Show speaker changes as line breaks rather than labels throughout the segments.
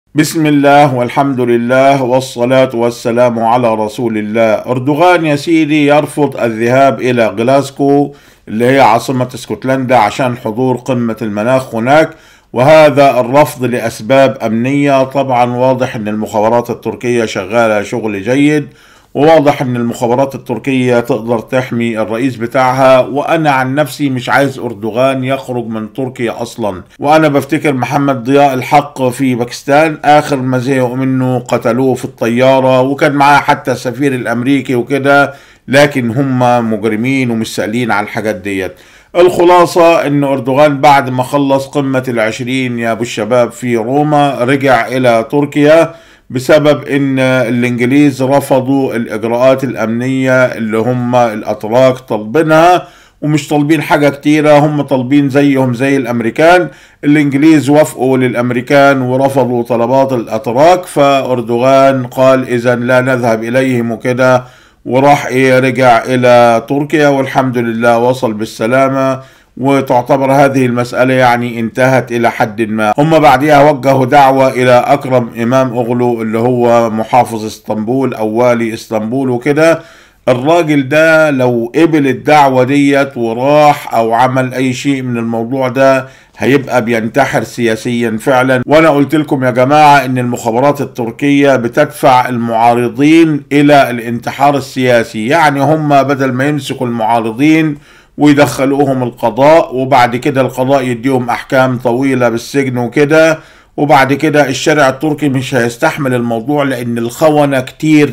بسم الله والحمد لله والصلاة والسلام على رسول الله أردوغان يا سيدي يرفض الذهاب إلى غلاسكو اللي هي عاصمة اسكتلندا عشان حضور قمة المناخ هناك وهذا الرفض لأسباب أمنية طبعا واضح أن المخابرات التركية شغالة شغل جيد وواضح ان المخابرات التركية تقدر تحمي الرئيس بتاعها وانا عن نفسي مش عايز اردوغان يخرج من تركيا اصلا وانا بفتكر محمد ضياء الحق في باكستان اخر ما زهقوا منه قتلوه في الطيارة وكان معاه حتى السفير الامريكي وكده لكن هم مجرمين ومش سائلين على الحاجات ديت الخلاصة ان اردوغان بعد ما خلص قمة العشرين يا ابو الشباب في روما رجع الى تركيا بسبب ان الانجليز رفضوا الاجراءات الامنية اللي هم الاتراك طالبينها ومش طالبين حاجة كتيرة هم طالبين زيهم زي الامريكان الانجليز وافقوا للامريكان ورفضوا طلبات الاتراك فاردوغان قال اذا لا نذهب اليهم وكده وراح ايه رجع الى تركيا والحمد لله وصل بالسلامة وتعتبر هذه المسألة يعني انتهت إلى حد ما هم بعدها وجهوا دعوة إلى أكرم إمام أغلو اللي هو محافظ اسطنبول أو والي اسطنبول وكده الراجل ده لو قبل الدعوة ديت وراح أو عمل أي شيء من الموضوع ده هيبقى بينتحر سياسيا فعلا وانا قلت لكم يا جماعة ان المخابرات التركية بتدفع المعارضين الى الانتحار السياسي يعني هم بدل ما يمسكوا المعارضين ويدخلوهم القضاء وبعد كده القضاء يديهم احكام طويله بالسجن وكده وبعد كده الشارع التركي مش هيستحمل الموضوع لان الخونه كتير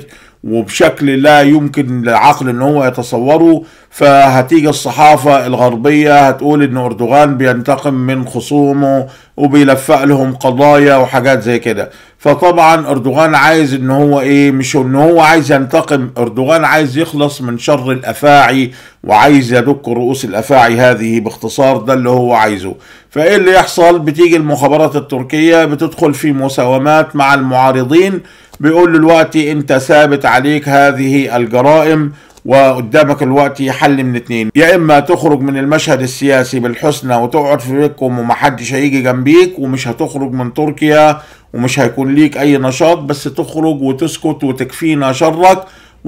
وبشكل لا يمكن للعقل ان هو يتصوره فهتيجي الصحافة الغربية هتقول ان اردوغان بينتقم من خصومه وبيلفق لهم قضايا وحاجات زي كده فطبعا اردوغان عايز ان هو ايه مش ان هو عايز ينتقم اردوغان عايز يخلص من شر الافاعي وعايز يدك رؤوس الافاعي هذه باختصار ده اللي هو عايزه فايه اللي يحصل بتيجي المخابرات التركية بتدخل في مساومات مع المعارضين بيقول له دلوقتي انت ثابت عليك هذه الجرائم وقدامك الوقت حل من اتنين يا اما تخرج من المشهد السياسي بالحسنى وتقعد في بيتكم ومحدش هيجي جنبيك ومش هتخرج من تركيا ومش هيكون ليك اي نشاط بس تخرج وتسكت وتكفينا شرك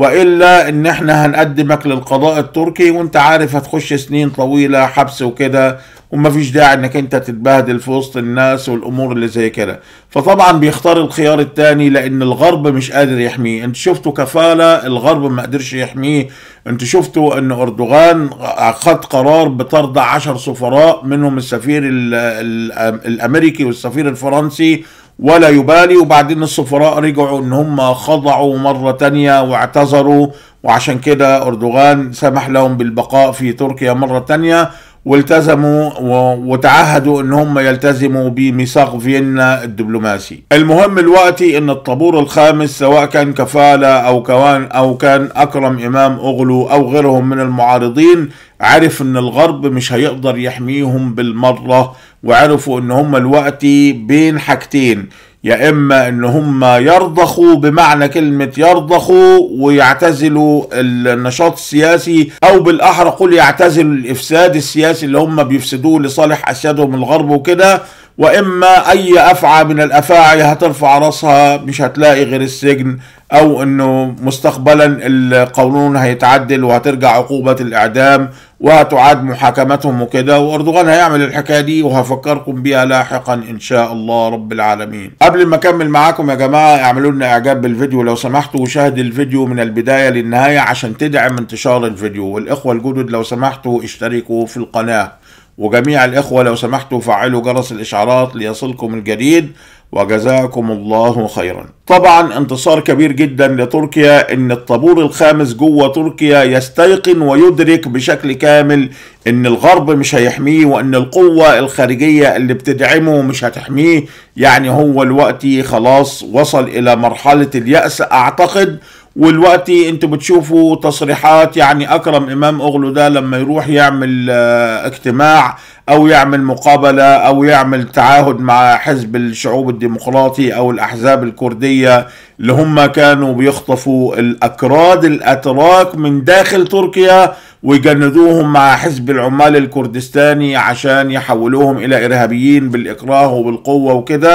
والا ان احنا هنقدمك للقضاء التركي وانت عارف هتخش سنين طويله حبس وكده ومفيش داعي انك انت تتبهدل في وسط الناس والامور اللي زي كده فطبعا بيختار الخيار التاني لان الغرب مش قادر يحميه انت شفتوا كفاله الغرب ما قدرش يحميه انت شفتوا ان اردوغان خد قرار بطرد عشر سفراء منهم السفير ال ال الامريكي والسفير الفرنسي ولا يبالي وبعدين السفراء رجعوا ان هم خضعوا مرة تانية واعتذروا وعشان كده اردوغان سمح لهم بالبقاء في تركيا مرة تانية والتزموا وتعهدوا ان هم يلتزموا بميثاق فيينا الدبلوماسي المهم الوقتي ان الطابور الخامس سواء كان كفالة او كوان او كان اكرم امام اغلو او غيرهم من المعارضين عرف ان الغرب مش هيقدر يحميهم بالمرة وعرفوا ان هم الوقتي بين حاجتين يا اما ان هم يرضخوا بمعنى كلمة يرضخوا ويعتزلوا النشاط السياسي او بالاحرى قل يعتزلوا الافساد السياسي اللي هم بيفسدوه لصالح اسيادهم الغرب وكده واما اي افعى من الافاعي هترفع راسها مش هتلاقي غير السجن او انه مستقبلا القانون هيتعدل وهترجع عقوبة الاعدام وهتعاد محاكمتهم وكده واردوغان هيعمل الحكايه دي وهفكركم بيها لاحقا ان شاء الله رب العالمين قبل ما اكمل معاكم يا جماعه اعملوا لنا اعجاب بالفيديو لو سمحتوا وشاهدوا الفيديو من البدايه للنهايه عشان تدعم انتشار الفيديو والاخوه الجدد لو سمحتوا اشتركوا في القناه وجميع الإخوة لو سمحتوا فعلوا جرس الإشعارات ليصلكم الجديد وجزاكم الله خيرا طبعا انتصار كبير جدا لتركيا ان الطابور الخامس جوه تركيا يستيقن ويدرك بشكل كامل ان الغرب مش هيحميه وان القوة الخارجية اللي بتدعمه مش هتحميه يعني هو الوقت خلاص وصل الى مرحلة اليأس اعتقد والوقتي انتوا بتشوفوا تصريحات يعني اكرم امام اغلو ده لما يروح يعمل اجتماع او يعمل مقابله او يعمل تعاهد مع حزب الشعوب الديمقراطي او الاحزاب الكرديه اللي هم كانوا بيخطفوا الاكراد الاتراك من داخل تركيا ويجندوهم مع حزب العمال الكردستاني عشان يحولوهم الى ارهابيين بالاكراه وبالقوه وكده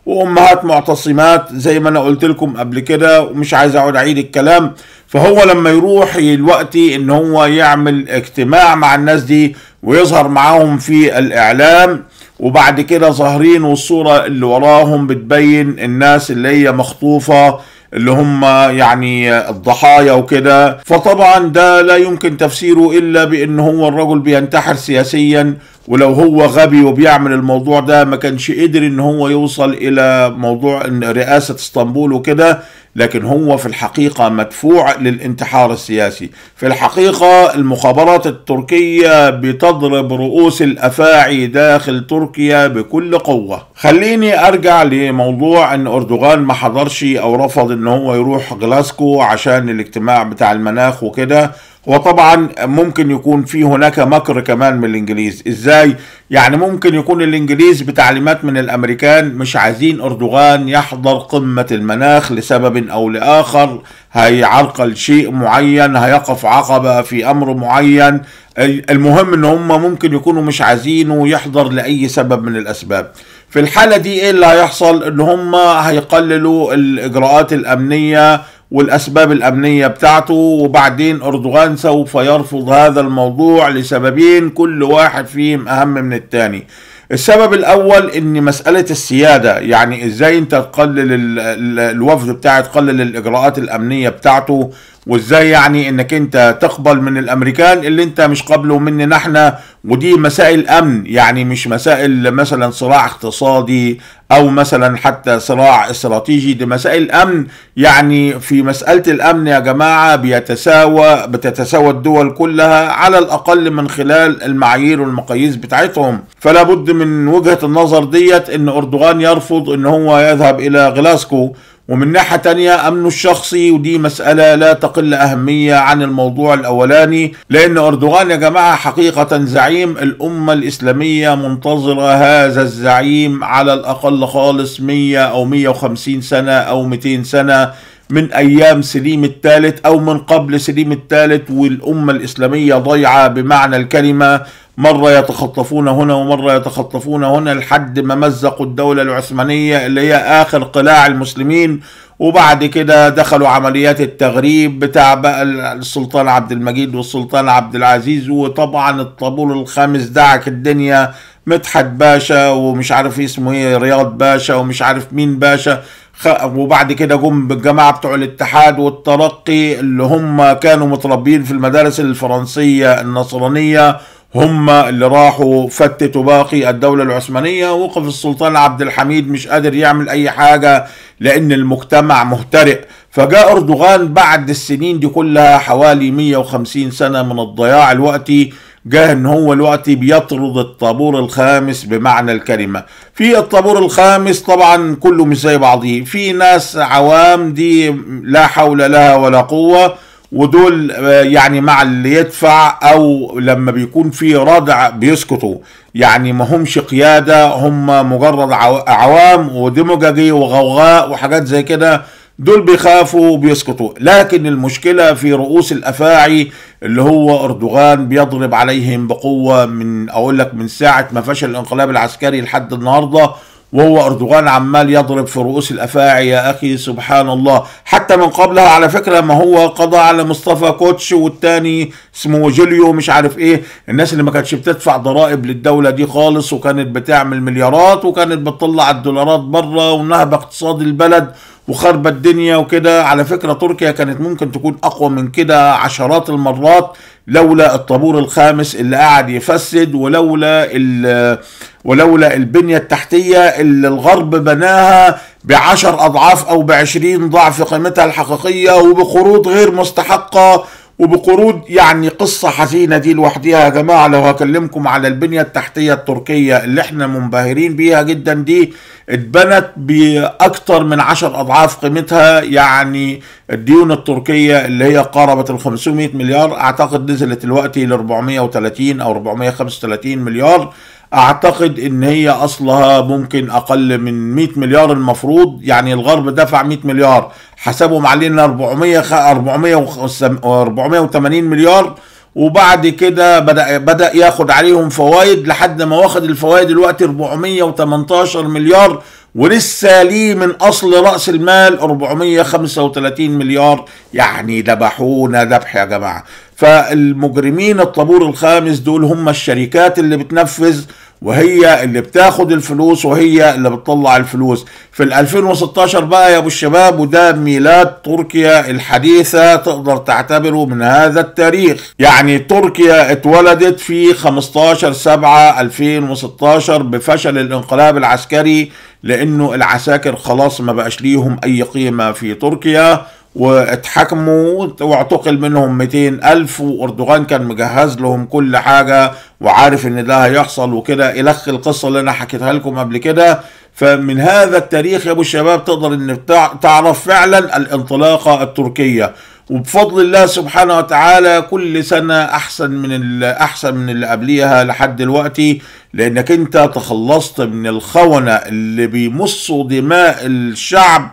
وامهات معتصمات زي ما انا قلت لكم قبل كده ومش عايز اقعد اعيد الكلام فهو لما يروح دلوقتي ان هو يعمل اجتماع مع الناس دي ويظهر معاهم في الاعلام وبعد كده ظاهرين والصورة اللي وراهم بتبين الناس اللي هي مخطوفة اللي هم يعني الضحايا وكده فطبعا ده لا يمكن تفسيره الا بان هو الرجل بينتحر سياسيا ولو هو غبي وبيعمل الموضوع ده ما كانش قدر ان هو يوصل الى موضوع إن رئاسة اسطنبول وكده لكن هو في الحقيقة مدفوع للانتحار السياسي في الحقيقة المخابرات التركية بتضرب رؤوس الأفاعي داخل تركيا بكل قوة خليني أرجع لموضوع أن أردوغان ما حضرش أو رفض أن هو يروح غلاسكو عشان الاجتماع بتاع المناخ وكده وطبعا ممكن يكون في هناك مكر كمان من الانجليز ازاي يعني ممكن يكون الانجليز بتعليمات من الامريكان مش عايزين اردوغان يحضر قمة المناخ لسبب او لاخر هيعرقل شيء معين هيقف عقبة في امر معين المهم ان هم ممكن يكونوا مش عايزينه يحضر لاي سبب من الاسباب في الحالة دي ايه اللي هيحصل ان هم هيقللوا الاجراءات الامنية والاسباب الامنيه بتاعته وبعدين اردوغان سوف يرفض هذا الموضوع لسببين كل واحد فيهم اهم من الثاني السبب الاول ان مساله السياده يعني ازاي انت تقلل الوفد بتاعك تقلل الاجراءات الامنيه بتاعته وازاي يعني انك انت تقبل من الامريكان اللي انت مش قابله مننا احنا ودي مسائل امن يعني مش مسائل مثلا صراع اقتصادي او مثلا حتى صراع استراتيجي دي مسائل امن يعني في مسألة الامن يا جماعة بيتساوى بتتساوى الدول كلها على الاقل من خلال المعايير والمقاييس بتاعتهم فلا بد من وجهة النظر ديت ان اردوغان يرفض ان هو يذهب الى غلاسكو ومن ناحية تانية أمنه الشخصي ودي مسألة لا تقل أهمية عن الموضوع الأولاني لأن أردوغان يا جماعة حقيقة زعيم الأمة الإسلامية منتظرة هذا الزعيم على الأقل خالص 100 أو 150 سنة أو 200 سنة من ايام سليم الثالث او من قبل سليم الثالث والامه الاسلاميه ضيعه بمعنى الكلمه مرة يتخطفون هنا ومرة يتخطفون هنا لحد ما مزقوا الدولة العثمانية اللي هي آخر قلاع المسلمين وبعد كده دخلوا عمليات التغريب بتاع بقى السلطان عبد المجيد والسلطان عبد العزيز وطبعا الطابور الخامس دعك الدنيا مدحت باشا ومش عارف اسمه ايه رياض باشا ومش عارف مين باشا وبعد كده جم بالجماعة بتوع الاتحاد والترقي اللي هم كانوا متربيين في المدارس الفرنسية النصرانية هم اللي راحوا فتتوا باقي الدولة العثمانية وقف السلطان عبد الحميد مش قادر يعمل أي حاجة لأن المجتمع مهترئ فجاء أردوغان بعد السنين دي كلها حوالي 150 سنة من الضياع الوقتي جاه ان هو الوقت بيطرد الطابور الخامس بمعنى الكلمة في الطابور الخامس طبعا كله مش زي بعضيه في ناس عوام دي لا حول لها ولا قوة ودول يعني مع اللي يدفع او لما بيكون في ردع بيسكتوا يعني ما همش قيادة هم مجرد عوام وديموجاجي وغوغاء وحاجات زي كده دول بيخافوا وبيسكتوا لكن المشكلة في رؤوس الأفاعي اللي هو أردوغان بيضرب عليهم بقوة من أقول لك من ساعة ما فشل الانقلاب العسكري لحد النهاردة وهو أردوغان عمال يضرب في رؤوس الأفاعي يا أخي سبحان الله حتى من قبلها على فكرة ما هو قضى على مصطفى كوتش والتاني اسمه جوليو مش عارف ايه الناس اللي ما كانتش بتدفع ضرائب للدولة دي خالص وكانت بتعمل مليارات وكانت بتطلع الدولارات بره ونهب اقتصاد البلد وخرب الدنيا وكده على فكرة تركيا كانت ممكن تكون أقوى من كده عشرات المرات لولا الطابور الخامس اللي قاعد يفسد ولولا ولولا البنية التحتية اللي الغرب بناها بعشر أضعاف أو بعشرين ضعف قيمتها الحقيقية وبقروض غير مستحقة وبقروض يعني قصة حزينة دي لوحديها يا جماعة لو هكلمكم على البنية التحتية التركية اللي احنا منبهرين بيها جدا دي اتبنت بأكتر من عشر أضعاف قيمتها يعني الديون التركية اللي هي قاربت ال 500 مليار أعتقد نزلت دلوقتي ل 430 أو 435 مليار اعتقد ان هي اصلها ممكن اقل من 100 مليار المفروض يعني الغرب دفع 100 مليار حسبهم علينا 400 480 مليار وبعد كده بدا بدا ياخد عليهم فوائد لحد ما واخد الفوائد دلوقتي 418 مليار ولسه ليه من اصل راس المال 435 مليار يعني ذبحونا ذبح يا جماعه فالمجرمين الطابور الخامس دول هم الشركات اللي بتنفذ وهي اللي بتاخد الفلوس وهي اللي بتطلع الفلوس في ال 2016 بقى يا ابو الشباب وده ميلاد تركيا الحديثة تقدر تعتبره من هذا التاريخ يعني تركيا اتولدت في 15 7 2016 بفشل الانقلاب العسكري لانه العساكر خلاص ما بقاش ليهم اي قيمة في تركيا واتحكموا واعتقل منهم 200 ألف وأردوغان كان مجهز لهم كل حاجة وعارف إن ده هيحصل وكده إلخ القصة اللي أنا حكيتها لكم قبل كده فمن هذا التاريخ يا أبو الشباب تقدر إن تعرف فعلا الانطلاقة التركية وبفضل الله سبحانه وتعالى كل سنة أحسن من أحسن من اللي قبليها لحد دلوقتي لأنك أنت تخلصت من الخونة اللي بيمصوا دماء الشعب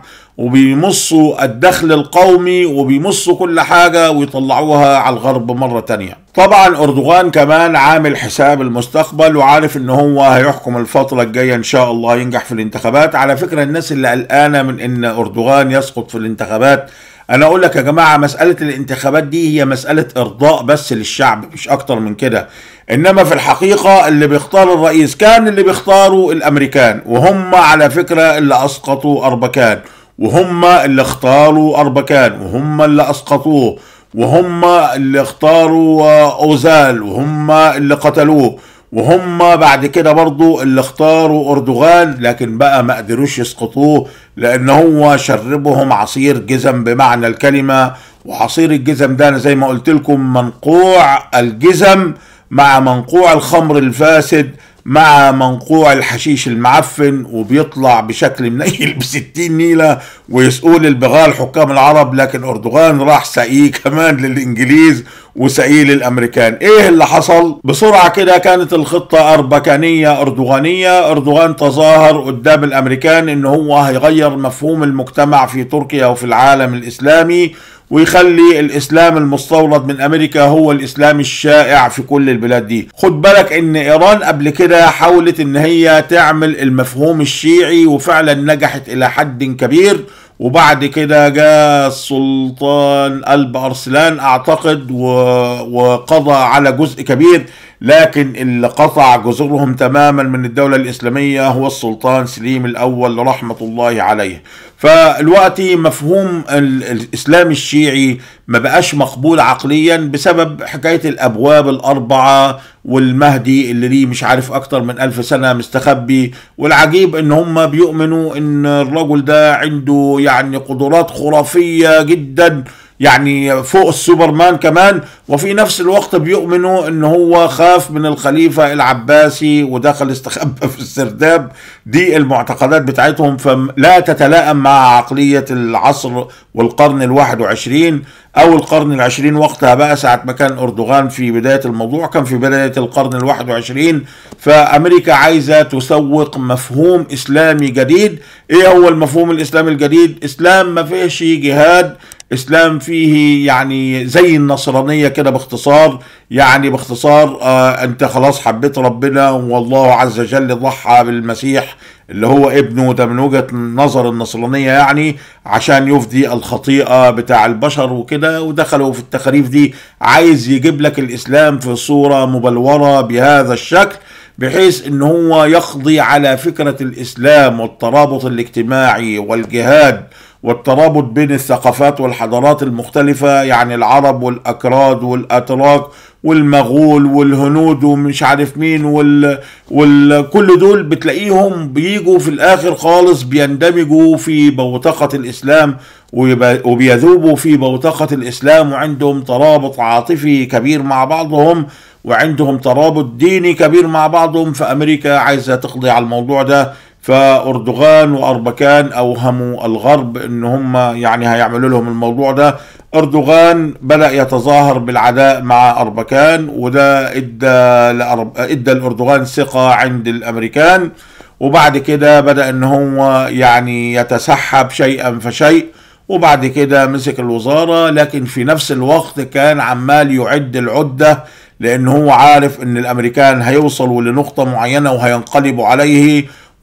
وبيمصوا الدخل القومي وبيمصوا كل حاجة ويطلعوها على الغرب مرة تانية طبعا أردوغان كمان عامل حساب المستقبل وعارف ان هو هيحكم الفترة الجاية ان شاء الله ينجح في الانتخابات على فكرة الناس اللي قلقانة من ان أردوغان يسقط في الانتخابات انا اقول لك يا جماعة مسألة الانتخابات دي هي مسألة ارضاء بس للشعب مش اكتر من كده انما في الحقيقة اللي بيختار الرئيس كان اللي بيختاروا الامريكان وهم على فكرة اللي اسقطوا اربكان وهم اللي اختاروا أربكان وهم اللي أسقطوه وهم اللي اختاروا أوزال وهم اللي قتلوه وهم بعد كده برضو اللي اختاروا أردوغان لكن بقى ما قدروش يسقطوه لأن هو شربهم عصير جزم بمعنى الكلمة وعصير الجزم ده أنا زي ما قلت لكم منقوع الجزم مع منقوع الخمر الفاسد مع منقوع الحشيش المعفن وبيطلع بشكل منيل بستين نيلة ويسقول للبغال حكام العرب لكن أردوغان راح سقيه كمان للإنجليز وسقيه للأمريكان إيه اللي حصل؟ بسرعة كده كانت الخطة أربكانية أردوغانية أردوغان تظاهر قدام الأمريكان إن هو هيغير مفهوم المجتمع في تركيا وفي العالم الإسلامي ويخلي الاسلام المستورد من امريكا هو الاسلام الشائع في كل البلاد دي خد بالك ان ايران قبل كده حاولت ان هي تعمل المفهوم الشيعي وفعلا نجحت الى حد كبير وبعد كده جاء السلطان قلب ارسلان اعتقد وقضى على جزء كبير لكن اللي قطع جذورهم تماما من الدولة الإسلامية هو السلطان سليم الأول رحمة الله عليه فالوقت مفهوم الإسلام الشيعي ما بقاش مقبول عقليا بسبب حكاية الأبواب الأربعة والمهدي اللي ليه مش عارف أكتر من ألف سنة مستخبي والعجيب إن هم بيؤمنوا إن الرجل ده عنده يعني قدرات خرافية جدا يعني فوق السوبرمان كمان وفي نفس الوقت بيؤمنوا ان هو خاف من الخليفة العباسي ودخل استخبى في السرداب دي المعتقدات بتاعتهم فلا تتلائم مع عقلية العصر والقرن الواحد وعشرين او القرن العشرين وقتها بقى ساعة ما كان اردوغان في بداية الموضوع كان في بداية القرن الواحد وعشرين فامريكا عايزة تسوق مفهوم اسلامي جديد ايه هو المفهوم الاسلامي الجديد اسلام ما فيهش جهاد اسلام فيه يعني زي النصرانيه كده باختصار يعني باختصار آه انت خلاص حبيت ربنا والله عز وجل ضحى بالمسيح اللي هو ابنه ده من وجهه نظر النصرانيه يعني عشان يفدي الخطيئه بتاع البشر وكده ودخلوا في التخاريف دي عايز يجيب لك الاسلام في صوره مبلوره بهذا الشكل بحيث ان هو يقضي على فكره الاسلام والترابط الاجتماعي والجهاد والترابط بين الثقافات والحضارات المختلفة يعني العرب والأكراد والأتراك والمغول والهنود ومش عارف مين وال... وال... كل دول بتلاقيهم بيجوا في الآخر خالص بيندمجوا في بوتقة الإسلام وبيذوبوا في بوتقة الإسلام وعندهم ترابط عاطفي كبير مع بعضهم وعندهم ترابط ديني كبير مع بعضهم فأمريكا عايزة تقضي على الموضوع ده فأردوغان وأربكان أوهموا الغرب إن هم يعني هيعملوا لهم الموضوع ده أردوغان بدأ يتظاهر بالعداء مع أربكان وده إدى, لأرب... إدى الأردوغان ثقة عند الأمريكان وبعد كده بدأ إن هو يعني يتسحب شيئا فشيء وبعد كده مسك الوزارة لكن في نفس الوقت كان عمال يعد العدة لأن هو عارف إن الأمريكان هيوصلوا لنقطة معينة وهينقلبوا عليه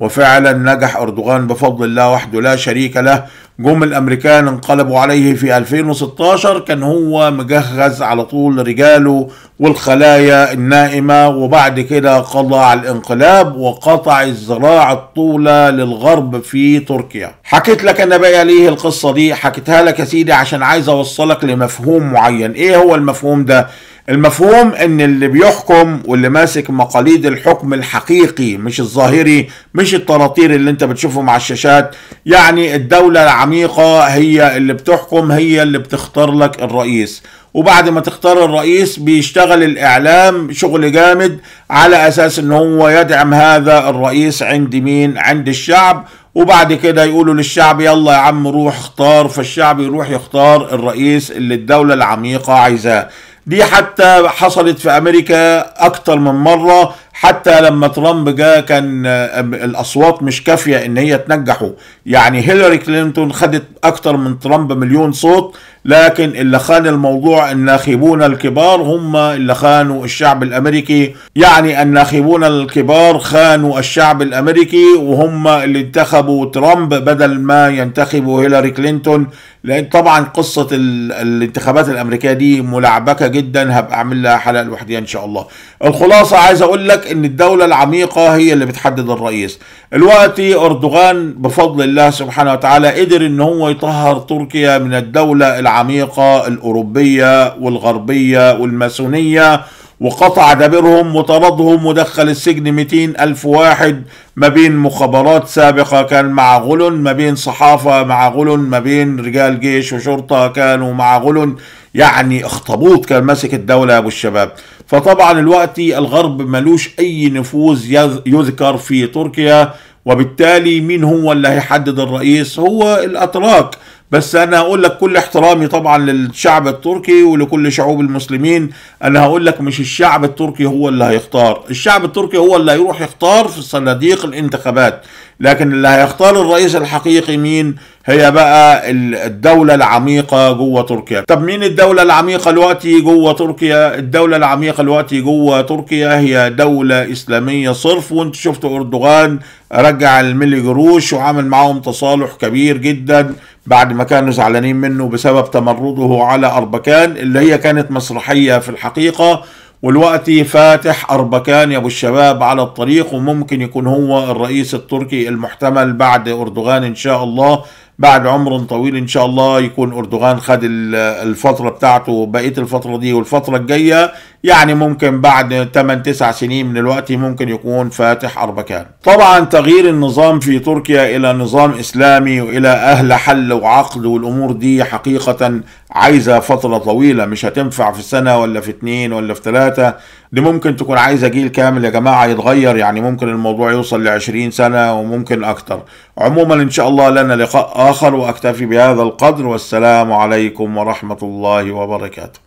وفعلا نجح أردوغان بفضل الله وحده لا شريك له جم الأمريكان انقلبوا عليه في 2016 كان هو مجهز على طول رجاله والخلايا النائمة وبعد كده قضى على الانقلاب وقطع الزراعة الطولة للغرب في تركيا حكيت لك أنا بقى ليه القصة دي حكيتها لك يا سيدي عشان عايز أوصلك لمفهوم معين إيه هو المفهوم ده المفهوم ان اللي بيحكم واللي ماسك مقاليد الحكم الحقيقي مش الظاهري مش الطراطير اللي انت بتشوفه مع الشاشات يعني الدولة العميقة هي اللي بتحكم هي اللي بتختار لك الرئيس وبعد ما تختار الرئيس بيشتغل الاعلام شغل جامد على اساس ان هو يدعم هذا الرئيس عند مين عند الشعب وبعد كده يقولوا للشعب يلا يا عم روح اختار فالشعب يروح يختار الرئيس اللي الدولة العميقة عايزاه دي حتى حصلت في امريكا اكتر من مره حتى لما ترامب جاء كان الاصوات مش كافيه ان هي تنجحه يعني هيلاري كلينتون خدت اكتر من ترامب مليون صوت لكن اللي خان الموضوع الناخبون الكبار هم اللي خانوا الشعب الامريكي يعني الناخبون الكبار خانوا الشعب الامريكي وهم اللي انتخبوا ترامب بدل ما ينتخبوا هيلاري كلينتون لان طبعا قصه الانتخابات الامريكيه دي ملعبكه جدا هبقى اعمل لها حلقه لوحديها ان شاء الله الخلاصه عايز اقول لك ان الدوله العميقه هي اللي بتحدد الرئيس دلوقتي اردوغان بفضل الله سبحانه وتعالى قدر ان هو يطهر تركيا من الدوله العميقه الاوروبيه والغربيه والماسونيه وقطع دابرهم وطردهم ودخل السجن 200 ألف واحد ما بين مخابرات سابقة كان مع غلن ما بين صحافة مع غلن ما بين رجال جيش وشرطة كانوا مع غلن يعني اخطبوط كان ماسك الدولة يا أبو الشباب فطبعا الوقت الغرب ملوش أي نفوذ يذكر في تركيا وبالتالي مين هو اللي هيحدد الرئيس هو الأتراك بس انا هقول لك كل احترامي طبعا للشعب التركي ولكل شعوب المسلمين انا هقول لك مش الشعب التركي هو اللي هيختار الشعب التركي هو اللي هيروح يختار في صناديق الانتخابات لكن اللي هيختار الرئيس الحقيقي مين هي بقى الدولة العميقة جوه تركيا طب مين الدولة العميقة دلوقتي جوه تركيا الدولة العميقة دلوقتي جوه تركيا هي دولة إسلامية صرف وانت شفتوا أردوغان رجع الملي جروش وعمل معاهم تصالح كبير جدا بعد ما كانوا زعلانين منه بسبب تمرده على أربكان اللي هي كانت مسرحية في الحقيقة والوقت فاتح أربكان يا أبو الشباب على الطريق وممكن يكون هو الرئيس التركي المحتمل بعد أردوغان إن شاء الله بعد عمر طويل ان شاء الله يكون اردوغان خد الفتره بتاعته بقيه الفتره دي والفتره الجايه يعني ممكن بعد 8 9 سنين من الوقت ممكن يكون فاتح اربكان طبعا تغيير النظام في تركيا الى نظام اسلامي والى اهل حل وعقد والامور دي حقيقه عايزه فتره طويله مش هتنفع في سنه ولا في اتنين ولا في ثلاثه دي ممكن تكون عايزه جيل كامل يا جماعه يتغير يعني ممكن الموضوع يوصل ل 20 سنه وممكن اكتر عموما ان شاء الله لنا لقاء اخر واكتفي بهذا القدر والسلام عليكم ورحمه الله وبركاته